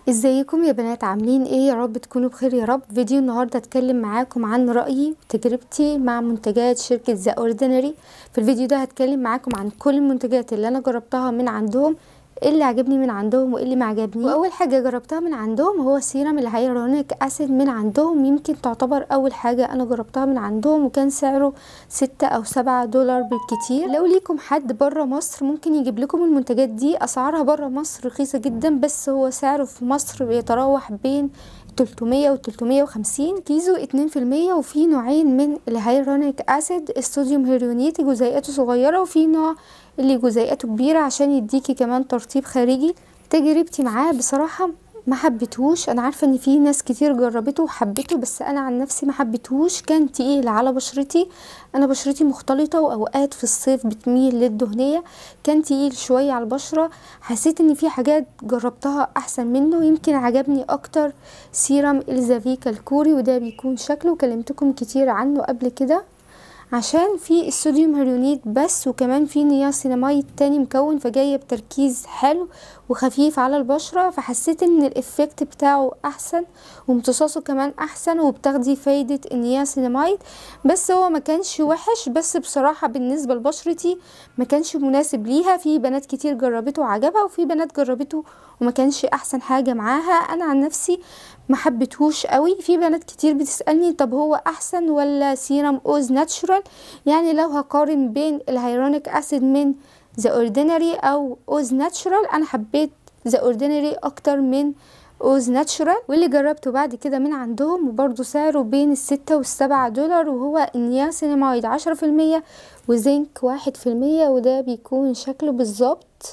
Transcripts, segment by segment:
ازيكم يا بنات عاملين ايه يا رب تكونوا بخير يا رب فيديو النهارده اتكلم معاكم عن رايي وتجربتي مع منتجات شركه ذا اوردينري في الفيديو ده هتكلم معاكم عن كل المنتجات اللي انا جربتها من عندهم ايه اللي عجبني من عندهم وايه اللي ما عجبني واول حاجه جربتها من عندهم هو سيرم الهيالورونيك اسيد من عندهم يمكن تعتبر اول حاجه انا جربتها من عندهم وكان سعره ستة او سبعة دولار بالكتير لو ليكم حد بره مصر ممكن يجيب لكم المنتجات دي اسعارها بره مصر رخيصه جدا بس هو سعره في مصر بيتراوح بين 300 و 350 كيزو 2% وفي نوعين من الهيرونيك اسيد الصوديوم هيرونيتي جزيئاته صغيره وفي نوع اللي جزيئاته كبيره عشان يديكي كمان ترطيب خارجي تجربتي معاه بصراحه ما حبيتهوش انا عارفه ان في ناس كتير جربته وحبته بس انا عن نفسي ما حبيتهوش كان تقيل على بشرتي انا بشرتي مختلطه واوقات في الصيف بتميل للدهنيه كان تقيل شويه على البشره حسيت ان في حاجات جربتها احسن منه يمكن عجبني اكتر سيرم الزافيكا الكوري وده بيكون شكله كلمتكم كتير عنه قبل كده عشان في الصوديوم هيرونيت بس وكمان في نياسيناميد تاني مكون فجايه بتركيز حلو وخفيف على البشره فحسيت ان الافكت بتاعه احسن وامتصاصه كمان احسن وبتاخدي فايده النياسيناميد بس هو ما كانش وحش بس بصراحه بالنسبه لبشرتي ما كانش مناسب ليها في بنات كتير جربته وعجبها وفي بنات جربته وما كانش احسن حاجه معاها انا عن نفسي ما حبيتهوش قوي في بنات كتير بتسالني طب هو احسن ولا سيرم اوز ناتشورال يعني لو هقارن بين الهيرونيك اسيد من ذا اوردينري او اوز ناتشورال انا حبيت ذا اوردينري اكتر من اوز ناتشورال واللي جربته بعد كده من عندهم وبرضه سعره بين الستة والسبعة دولار وهو النياسيناميد عشرة في المية وزنك واحد في المية وده بيكون شكله بالظبط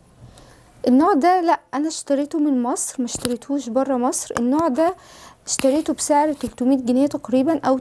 النوع ده لا انا اشتريته من مصر ما اشتريتهوش بره مصر النوع ده اشتريته بسعر 300 جنيه تقريبا او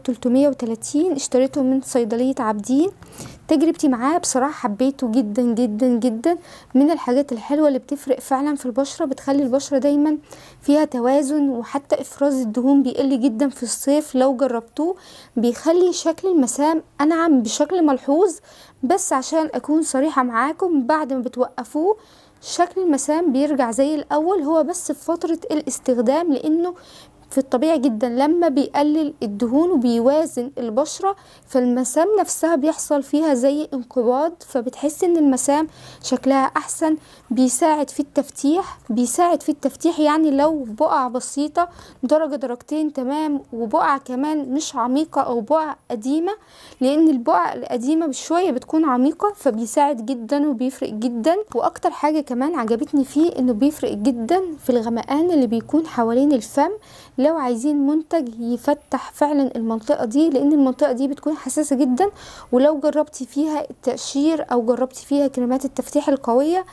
330 اشتريته من صيدلية عابدين تجربتي معاه بصراحة حبيته جدا جدا جدا من الحاجات الحلوة اللي بتفرق فعلا في البشرة بتخلي البشرة دايما فيها توازن وحتى افراز الدهون بيقل جدا في الصيف لو جربتوه بيخلي شكل المسام انعم بشكل ملحوظ بس عشان اكون صريحة معاكم بعد ما بتوقفوه شكل المسام بيرجع زي الاول هو بس في فترة الاستخدام لانه في الطبيعي جدا لما بيقلل الدهون وبيوازن البشرة فالمسام نفسها بيحصل فيها زي انقباض فبتحس ان المسام شكلها احسن بيساعد في التفتيح بيساعد في التفتيح يعني لو بقع بسيطة درجة درجتين تمام وبقع كمان مش عميقة او بقع قديمة لان البقع القديمة بشوية بتكون عميقة فبيساعد جدا وبيفرق جدا واكتر حاجة كمان عجبتني فيه انه بيفرق جدا في الغمقان اللي بيكون حوالين الفم لو عايزين منتج يفتح فعلا المنطقة دي لان المنطقة دي بتكون حساسة جدا ولو جربتي فيها التقشير او جربتي فيها كريمات التفتيح القوية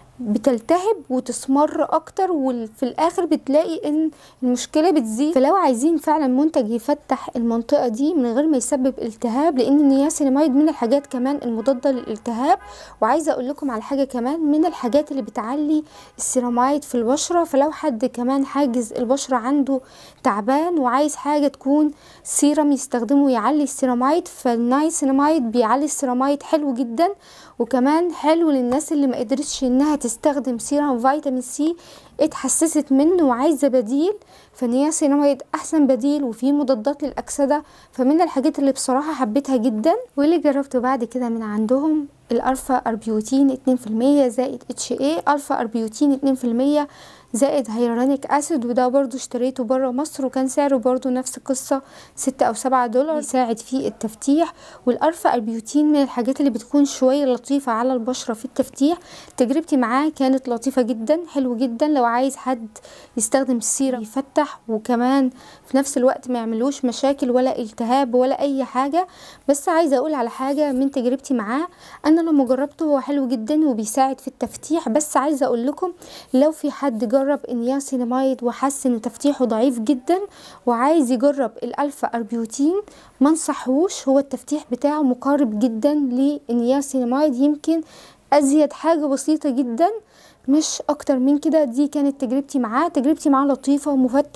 بتلتهب وتسمر اكتر وفي الاخر بتلاقي ان المشكله بتزيد فلو عايزين فعلا منتج يفتح المنطقه دي من غير ما يسبب التهاب لان النياسيناميد من الحاجات كمان المضاده للالتهاب وعايزه اقول لكم على حاجه كمان من الحاجات اللي بتعلي السيرامايد في البشره فلو حد كمان حاجز البشره عنده تعبان وعايز حاجه تكون سيرم يستخدمه يعلي السيرامايد فالنايسيناميد بيعلي السيرامايد حلو جدا وكمان حلو للناس اللي ما قدرتش انها تستخدم سيرم فيتامين سي اتحسست منه وعايزه بديل فنياسيناميد احسن بديل وفيه مضادات للاكسده فمن الحاجات اللي بصراحه حبيتها جدا واللي جربته بعد كده من عندهم الالفا اربيوتين 2% زائد اتش اي الفا اربيوتين 2% زائد هيرانيك اسيد وده برضو اشتريته بره مصر وكان سعره برضو نفس القصة ستة او سبعة دولار يساعد في التفتيح والالفا البيوتين من الحاجات اللي بتكون شوية لطيفة على البشرة في التفتيح تجربتي معاه كانت لطيفة جدا حلو جدا لو عايز حد يستخدم السيرم يفتح وكمان في نفس الوقت ما يعملوش مشاكل ولا التهاب ولا اي حاجة بس عايزة اقول على حاجة من تجربتي معاه انا لما جربته هو حلو جدا وبيساعد في التفتيح بس عايزة اقول لكم لو في حد جرب جرب النياسيناميد وحس ان تفتيحه ضعيف جدا وعايز يجرب الالفا اربيوتين ما انصحوش هو التفتيح بتاعه مقارب جدا للنياسيناميد يمكن ازيد حاجه بسيطه جدا مش اكتر من كده دي كانت تجربتي معاه تجربتي معاه لطيفه ومفتح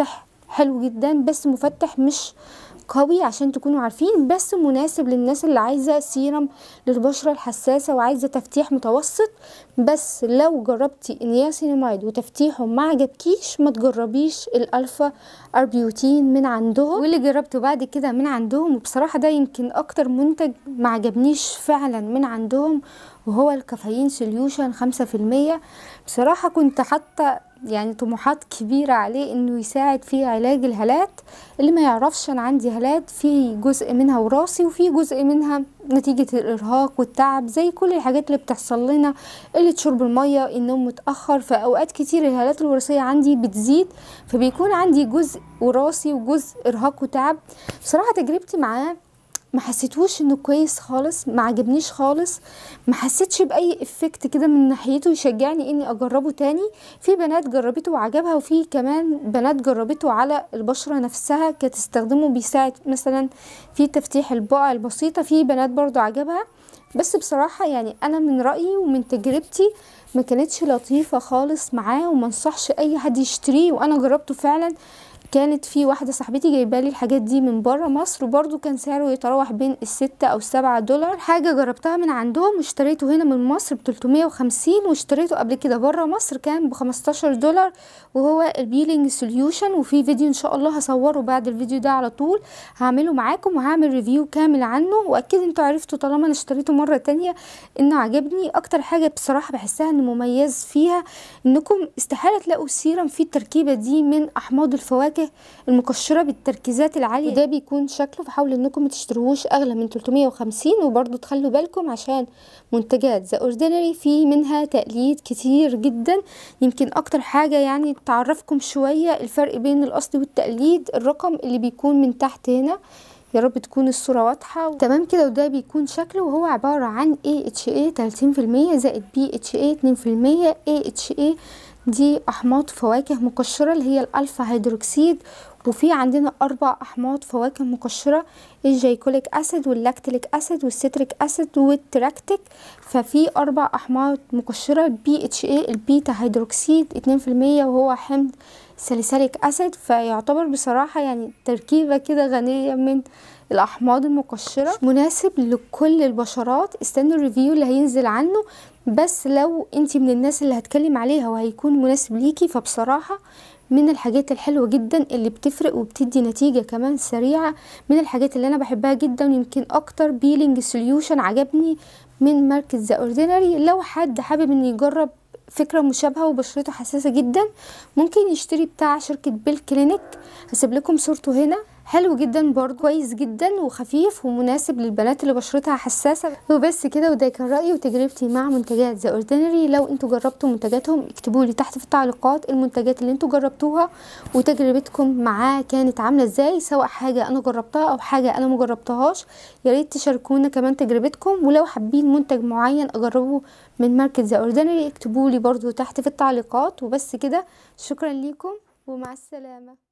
حلو جدا بس مفتح مش قوي عشان تكونوا عارفين بس مناسب للناس اللي عايزه سيرم للبشره الحساسه وعايزه تفتيح متوسط بس لو جربتي النياسيناميد وتفتيحه ما عجبكيش ما تجربيش الالفا اربيوتين من عندهم واللي جربته بعد كده من عندهم وبصراحه ده يمكن اكتر منتج ما عجبنيش فعلا من عندهم وهو الكافيين سوليوشن خمسة في المية بصراحة كنت حتى يعني طموحات كبيرة عليه انه يساعد في علاج الهالات اللي ما يعرفش انا عندي هالات في جزء منها وراثي وفي جزء منها نتيجة الارهاق والتعب زي كل الحاجات اللي بتحصل لنا قلة شرب المية النوم متأخر في اوقات كتير الهالات الوراثية عندي بتزيد فبيكون عندي جزء وراثي وجزء ارهاق وتعب بصراحة تجربتي معاه ما حسيتوش انه كويس خالص ما عجبنيش خالص ما حسيتش باي افكت كده من ناحيته يشجعني اني اجربه تاني في بنات جربته وعجبها وفي كمان بنات جربته على البشره نفسها كانت تستخدمه بيساعد مثلا في تفتيح البقع البسيطه في بنات برضو عجبها بس بصراحه يعني انا من رايي ومن تجربتي ما كانتش لطيفه خالص معاه وما انصحش اي حد يشتريه وانا جربته فعلا كانت في واحده صاحبتي جايبالي الحاجات دي من بره مصر وبرده كان سعره يتراوح بين الستة او السبعة دولار حاجه جربتها من عندهم واشتريته هنا من مصر ب 350 واشتريته قبل كده بره مصر كان ب 15 دولار وهو البيلينج سوليوشن وفي فيديو ان شاء الله هصوره بعد الفيديو ده على طول هعمله معاكم وهعمل ريفيو كامل عنه واكيد انتوا عرفتوا طالما انا اشتريته مره تانية انه عجبني اكتر حاجه بصراحه بحسها انه مميز فيها انكم استحاله تلاقوا سيرم فيه التركيبه دي من احماض الفواكه المقشره بالتركيزات العاليه وده بيكون شكله فحاولوا انكم ما تشتروهوش اغلى من 350 وبرده تخلوا بالكم عشان منتجات ذا اوردينري في منها تقليد كتير جدا يمكن اكتر حاجه يعني تعرفكم شويه الفرق بين الاصل والتقليد الرقم اللي بيكون من تحت هنا يا رب تكون الصورة واضحة تمام كده وده بيكون شكله وهو عبارة عن AHA 30% زائد BHA 2% AHA دي احماض فواكه مقشره اللي هي الالفا هيدروكسيد وفي عندنا اربع احماض فواكه مقشره الجيكوليك اسيد واللاكتيك اسيد والستريك اسيد والتراكتيك ففي اربع احماض مقشره بي اتش اي البيتا هيدروكسيد اتنين في المية وهو حمض ساليسيليك اسيد فيعتبر بصراحه يعني تركيبه كده غنيه من الاحماض المقشره مناسب لكل البشرات استنوا الريفيو اللي هينزل عنه بس لو انت من الناس اللي هتكلم عليها وهيكون مناسب ليكي فبصراحه من الحاجات الحلوة جدا اللي بتفرق وبتدي نتيجة كمان سريعة من الحاجات اللي انا بحبها جدا يمكن اكتر بيلينج سوليوشن عجبني من ماركة ذا اوردينري لو حد حابب انه يجرب فكرة مشابهة وبشرته حساسة جدا ممكن يشتري بتاع شركة بيل كلينيك هسيب لكم صورته هنا حلو جدا برضه كويس جدا وخفيف ومناسب للبنات اللي بشرتها حساسه وبس كده وده كان رايي وتجربتي مع منتجات ذا اوردينري لو انتوا جربتوا منتجاتهم اكتبوا لي تحت في التعليقات المنتجات اللي انتوا جربتوها وتجربتكم معاه كانت عامله ازاي سواء حاجه انا جربتها او حاجه انا مجربتهاش يا ريت تشاركونا كمان تجربتكم ولو حابين منتج معين اجربه من ماركه ذا اوردينري اكتبوا لي برضه تحت في التعليقات وبس كده شكرا ليكم ومع السلامه